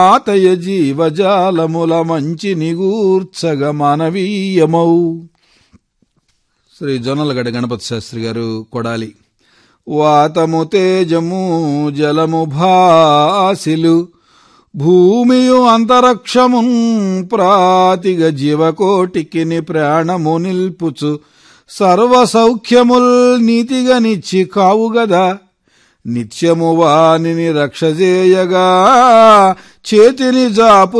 ఆతయ జీవజాలముల మంచి నిగూర్చగ మానవీయమౌ శ్రీ జొన్నలగడ్డ గణపతి శాస్త్రి గారు కొడాలి వాతము తేజము జలము భాసిలు భూమియు అంతరిక్షమున్ ప్రాతిగ జీవకోటికిని ప్రాణము నిల్పుచు సర్వ సౌఖ్యముల్ నీతిగా నిచ్చి కావుగదా నిత్యము వానిని రక్షజేయగా చేతిని జాపు